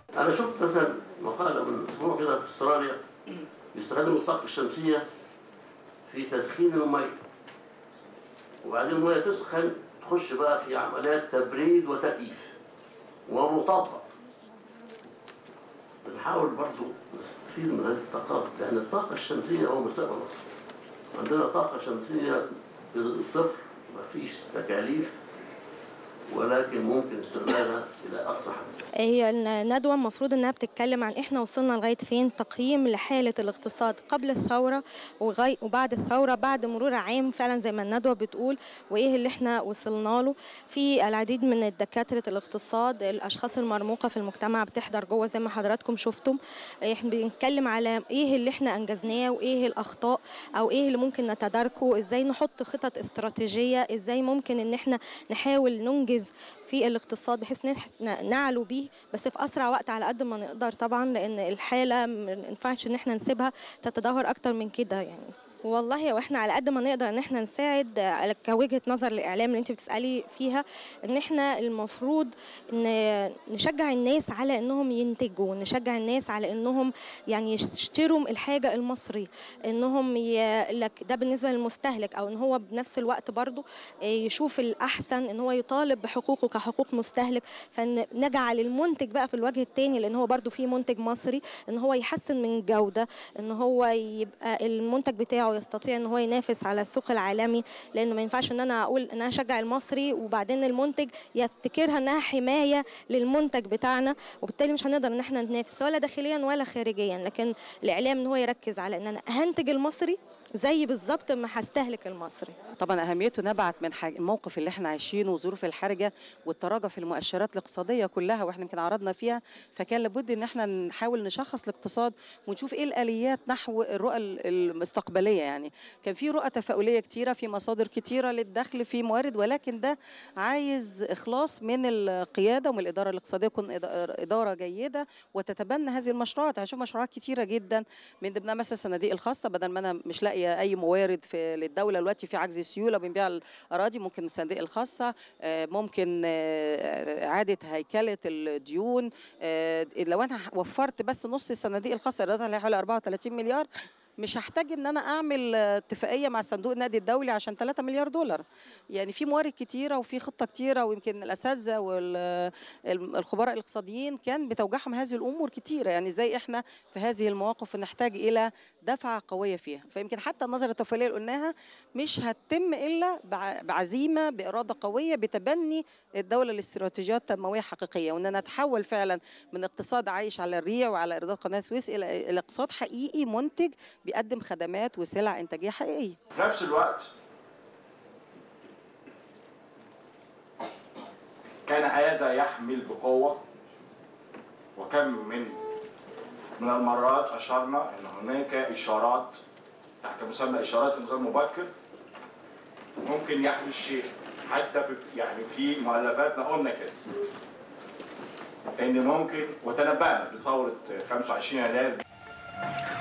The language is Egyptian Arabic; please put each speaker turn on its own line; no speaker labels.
انا شفت مثلا مقاله من اسبوع كده في استراليا بيستخدموا الطاقه الشمسيه في تسخين الميه وبعدين الميه تسخن تخش بقى في عمليات تبريد وتكييف ومطبق بنحاول برضو نستفيد من هذه الطاقات لان الطاقه الشمسيه هو مستقبل مصر عندنا طاقه شمسيه بصفر مفيش تكاليف ولكن ممكن استغلالها الى اقصى حد
هي الندوة المفروض انها بتتكلم عن احنا وصلنا لغاية فين تقييم لحالة الاقتصاد قبل الثورة وغاي- وبعد الثورة بعد مرور عام فعلا زي ما الندوة بتقول وايه اللي احنا وصلنا له في العديد من دكاترة الاقتصاد الاشخاص المرموقة في المجتمع بتحضر جوه زي ما حضراتكم شفتم احنا بنتكلم على ايه اللي احنا انجزناه وايه الاخطاء او ايه اللي ممكن نتداركه ازاي نحط خطط استراتيجية ازاي ممكن ان احنا نحاول ننجز في الاقتصاد بحيث نحس- ن- نعلو بيه بس في اسرع وقت على قد ما نقدر طبعا لان الحاله ما ينفعش ان احنا نسيبها تتدهور اكتر من كده يعني والله واحنا على قد ما نقدر ان احنا نساعد على كوجهه نظر الاعلام اللي انت بتسالي فيها ان احنا المفروض ان نشجع الناس على انهم ينتجوا نشجع الناس على انهم يعني يشتروا الحاجه المصري انهم ي... لك ده بالنسبه للمستهلك او ان هو بنفس الوقت برضو يشوف الاحسن ان هو يطالب بحقوقه كحقوق مستهلك فنجعل المنتج بقى في الوجه الثاني لان هو برضو في منتج مصري ان هو يحسن من جوده ان هو يبقى المنتج بتاعه يستطيع ان هو ينافس على السوق العالمي لان ما ينفعش ان انا اقول ان انا اشجع المصري وبعدين المنتج يفتكرها انها حمايه للمنتج بتاعنا وبالتالي مش هنقدر ان احنا ننافس ولا داخليا ولا خارجيا لكن الاعلام ان هو يركز على ان انا هنتج المصري زي بالظبط ما هستهلك المصري
طبعا اهميته نبعت من حاج... الموقف اللي احنا عايشينه وظروف الحرجه والتراجع في المؤشرات الاقتصاديه كلها واحنا يمكن عرضنا فيها فكان لابد ان احنا نحاول نشخص الاقتصاد ونشوف ايه الاليات نحو الرؤى ال- المستقبليه يعني كان في رؤى تفاؤليه كتيره في مصادر كتيره للدخل في موارد ولكن ده عايز اخلاص من القياده ومن الاداره الاقتصاديه تكون إد- اداره جيده وتتبنى هذه المشروعات هنشوف مشروعات كتيره جدا من ضمنها مثلا الصناديق الخاصه بدل ما انا مش لاقيه اي موارد في للدوله دلوقتي في عجز سيوله بنبيع الاراضي ممكن الصناديق الخاصه آه، ممكن آه، اعاده هيكله الديون آه، لو انا وفرت بس نص الصناديق الخاصه ايراداتها اللي هي حوالي 34 مليار مش هحتاج ان انا اعمل آه، اتفاقيه مع صندوق النقد الدولي عشان 3 مليار دولار يعني في موارد كتيره وفي خطه كتيره ويمكن الاساتذه والخبراء الاقتصاديين كان بتوجعهم هذه الامور كتيره يعني ازاي احنا في هذه المواقف نحتاج الى دفعه قويه فيها فيمكن حتى النظره التفاؤليه اللي قلناها مش هتتم الا بع- بعزيمه باراده قويه بتبني الدوله لاستراتيجيات تنمويه حقيقيه وان نتحول فعلا من اقتصاد عايش على الريع وعلى ايرادات قناه السويس الى الى اقتصاد حقيقي منتج بيقدم خدمات وسلع انتاجيه حقيقيه
في نفس الوقت كان هذا يحمل بقوة وكم من من المرات أشرنا أن هناك إشارات تحت مسمى إشارات إنذار مبكر ممكن يحدث شيء حتى في يعني في مؤلفاتنا قلنا كده ان ممكن وتنبأنا بثورة 25 يناير